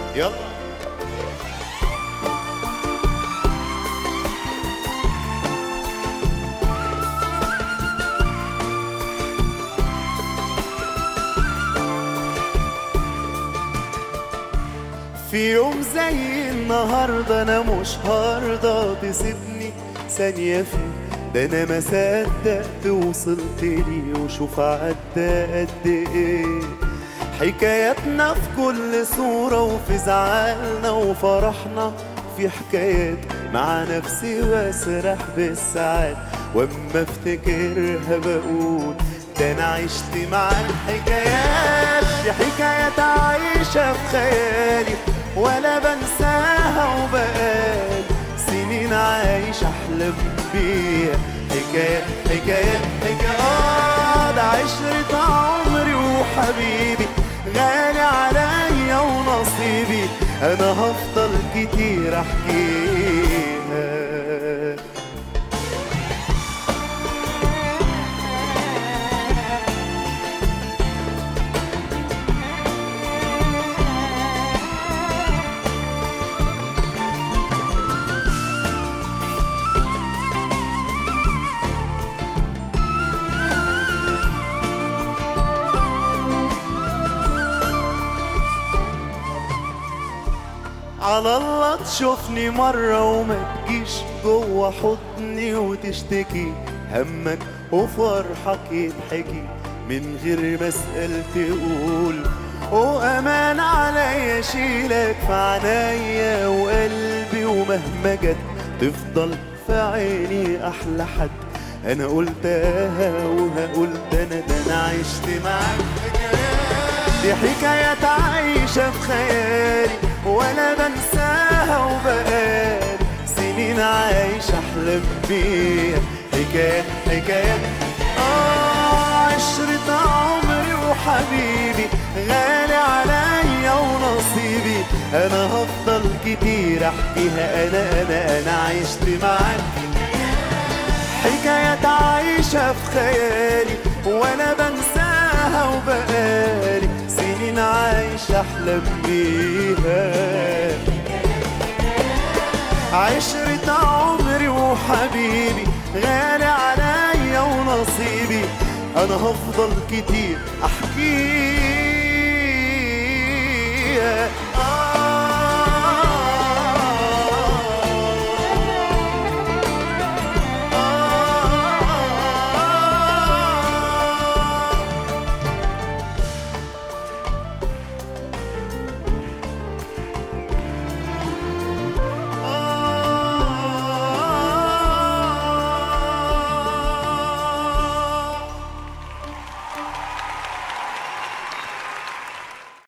يلا في يوم زي النهاردة أنا مش هرضى تسيبني ثانية فيه ده أنا ما صدقت وصلت لي وشوف عدى قد إيه حكاياتنا في كل صورة وفي زعلنا وفرحنا في حكايات مع نفسي واسرح بالساعات واما افتكرها بقول ده انا عشت مع الحكايات دي حكايات عايشة في خيالي ولا بنساها وبقالي سنين عايش احلم بيها حكايات حكايات حكايات آه ده عشرة عمري وحبيبي غالي عليا ونصيبي انا هفضل كتير احكيها على الله تشوفني مرة وما تجيش جوا حضني وتشتكي همك وفرحك يتحكي من غير ما اسأل تقول وأمان عليا شيلك في عينيا وقلبي ومهما جت تفضل في عيني أحلى حد أنا قلتها وهقول ده أنا ده أنا عشت معاك دي حكايات عايشة في خيالي ولا بنساها وبقالي سنين عايش أحلم بيها حكايات حكايات آه عشرة عمري وحبيبي غالي عليا ونصيبي أنا هفضل كتير أحكيها أنا أنا أنا عشت معاك حكايات عايشة في خيالي ولا بنساها وبقالي سنين عايش أحلم بيها عشرة عمري وحبيبي غالي عليا ونصيبي أنا هفضل كتير أحكي